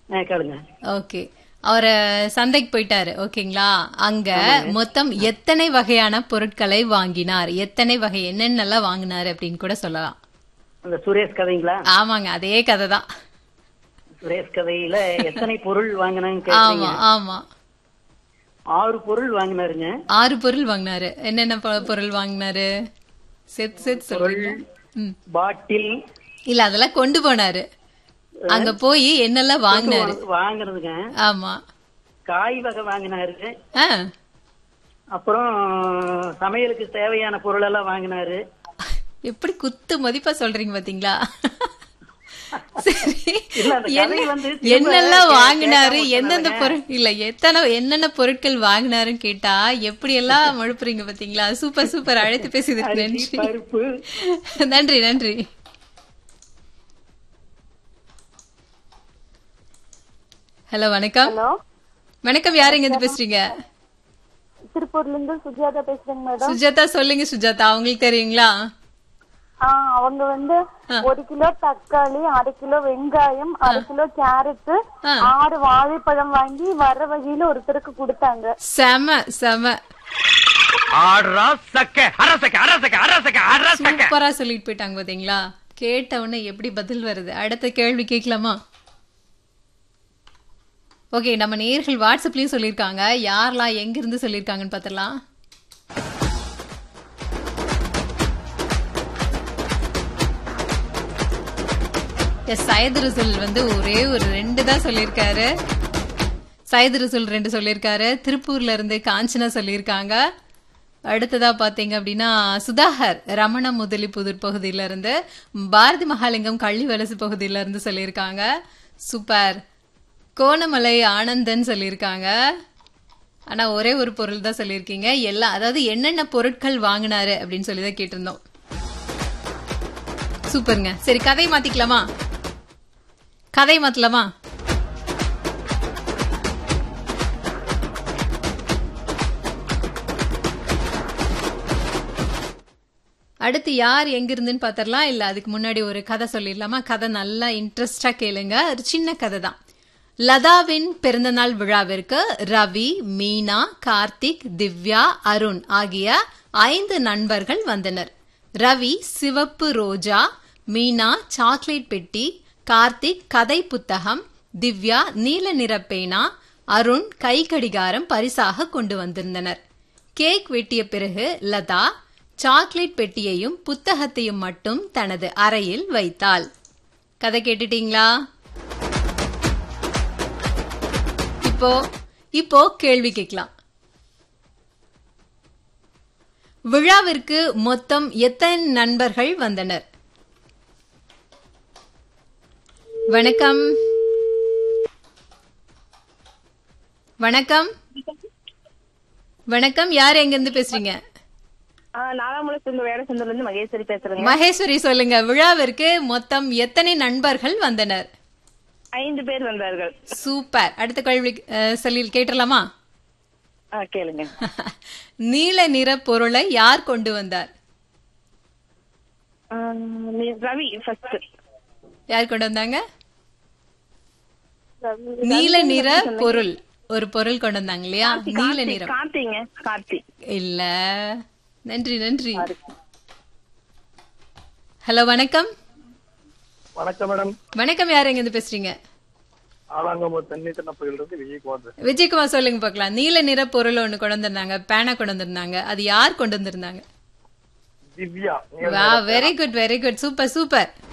ஆ, கேளுங்க ஓகே அவரு சந்தைக்கு போயிட்டாரு ஓகேங்களா அங்க மொத்தம் எத்தனை வகையான பொருட்களை வாங்கினார் எத்தனை வகை என்னென்னலாம் வாங்கினாரு அப்படின்னு கூட சொல்லலாம் அந்த சுரேஷ் கதைங்களா ஆமாங்க அதே கதை தான் சுரேஷ் கதையில எத்தனை பொருள் வாங்கினாங்க ஆமா கேட்டீங்க ஆமா ஆறு பொருள் வாங்கினாருங்க ஆறு பொருள் வாங்கினாரு என்னென்ன பொ- பொருள் வாங்கினாரு சேர்த்து சேர்த்து சொல்றீங்க ம். பாட்டில் இல்ல அதெல்லாம் கொண்டு போனாரு அங்க போய் என்னெல்லாம் வாங்கினாரு வாங்குறதுங்க ஆமா காய் வகை வாங்கினாரு ஆ அப்புறம் சமையலுக்கு தேவையான பொருள் எல்லாம் வாங்கினாரு எப்படி குத்து மதிப்பா சொல்றீங்க பாத்தீங்களா சரி இல்ல, அந்த கதை என்ன- வந்து திரும்ப என்னெல்லாம் கே- வாங்கினாரு கேட்காம எந்தெந்த சொன்னதுங்க. பொருள் இல்ல எத்தனை என்னென்ன பொருட்கள் வாங்கினாருன்னு கேட்டா எப்படி எல்லாம் மழுப்புறீங்க பாத்தீங்களா சூப்பர் சூப்பர் அழைத்து பேசியதுக்கு அரிசி நன்றி பருப்பு நன்றி நன்றி ஹலோ வணக்கம் ஹலோ வணக்கம் யார் இங்க இருந்து பேசுறீங்க திருப்பூர்ல இருந்து சுஜாதா பேசுறேங்க மேடம் சுஜாதா சொல்லுங்க சுஜாதா உங்களுக்கு தெரியுங்களா ஆ அவங்க வந்து ஒரு கிலோ தக்காளி அரை கிலோ வெங்காயம் அரை கிலோ கேரட் ஆ. ஆறு வாழைப்பழம் வாங்கி வர வழியில ஒருத்தருக்கு கொடுத்தாங்க செம செம ஆடுறா சக்க அரசக்க அரசக்க அரசக்க அரசக்க சூப்பரா சொல்லிட்டு போயிட்டாங்க பாத்தீங்களா கேட்ட உடனே எப்படி பதில் வருது அடுத்த கேள்வி கேட்கலாமா ஓகே நம்ம நேர்கள் வாட்ஸ்அப்லயும் சொல்லியிருக்காங்க யாரெல்லாம் எங்க இருந்து சொல்லியிருக்காங்கன்னு பார்த்தலாம் எஸ் சையது ரசூல் வந்து ஒரே ஒரு ரெண்டு தான் சொல்லியிருக்காரு சையது ரசூல் ரெண்டு சொல்லியிருக்காரு திருப்பூர்ல இருந்து காஞ்சனா சொல்லியிருக்காங்க அடுத்ததா பாத்தீங்க அப்படின்னா சுதாகர் ரமண முதலி புதூர் பகுதியில இருந்து பாரதி மகாலிங்கம் கள்ளி வலசு பகுதியில இருந்து சொல்லியிருக்காங்க சூப்பர் கோணமலை ஆனந்தன் சொல்லியிருக்காங்க ஆனா ஒரே ஒரு பொருள் தான் சொல்லியிருக்கீங்க எல்லாம் அதாவது என்னென்ன பொருட்கள் வாங்கினாரு அப்படின்னு சொல்லி தான் கேட்டிருந்தோம் சூப்பருங்க சரி கதை மாத்திக்கலாமா கதை மாத்தலாமா அடுத்து யார் எங்க இருந்துன்னு பாத்திரலாம் இல்ல அதுக்கு முன்னாடி ஒரு கதை சொல்லிடலாமா கதை நல்லா இன்ட்ரெஸ்டா கேளுங்க ஒரு சின்ன கதை தான் லதாவின் பிறந்தநாள் விழாவிற்கு ரவி மீனா கார்த்திக் திவ்யா அருண் ஆகிய ஐந்து நண்பர்கள் வந்தனர் ரவி சிவப்பு ரோஜா மீனா சாக்லேட் பெட்டி கார்த்திக் கதை புத்தகம் திவ்யா நீல நிற பேனா அருண் கை கடிகாரம் பரிசாக கொண்டு வந்திருந்தனர் கேக் வெட்டிய பிறகு லதா சாக்லேட் பெட்டியையும் புத்தகத்தையும் மட்டும் தனது அறையில் வைத்தாள் கதை கேட்டுட்டீங்களா இப்போ இப்போ கேள்வி கேட்கலாம் விழாவிற்கு மொத்தம் எத்தனை நண்பர்கள் வந்தனர் வணக்கம் வணக்கம் வணக்கம் யார் எங்க இருந்து பேசுறீங்க நாலாமுலத்துல வேட சொந்தல இருந்து மகேஸ்வரி பேசுறேங்க மகேஸ்வரி சொல்லுங்க விழாவிற்கு மொத்தம் எத்தனை நண்பர்கள் வந்தனர் ஐந்து பேர் வந்தார்கள் சூப்பர் அடுத்த கேள்வி அஹ், சொல்லி கேட்டலாமா ஆ, கேளுங்க நீல நிற பொருளை யார் கொண்டு வந்தார் ஆ, நீ- ரவி ஃபர்ஸ்ட் யார் கொண்டு வந்தாங்க நீல நிற பொருள் ஒரு பொருள் கொண்டு வந்தாங்க இல்லையா நீல நிறம் கார்த்திங்க கார்த்தி இல்ல நன்றி நன்றி ஹலோ வணக்கம் வணக்கம் மேடம் வணக்கம் யார் எங்க இருந்து பேசுறீங்க ஆலாங்கம்பூர் தென்னை திண்ணப்பையில இருந்து விஜயகுமார் விஜயகுமார் சொல்லுங்க பார்க்கலாம் நீல நிற பொருள் ஒண்ணு கொண்டு வந்திருந்தாங்க பேனா கொண்டு வந்திருந்தாங்க அது யார் கொண்டு வந்திருந்தாங்க திவ்யா வா very good very good super super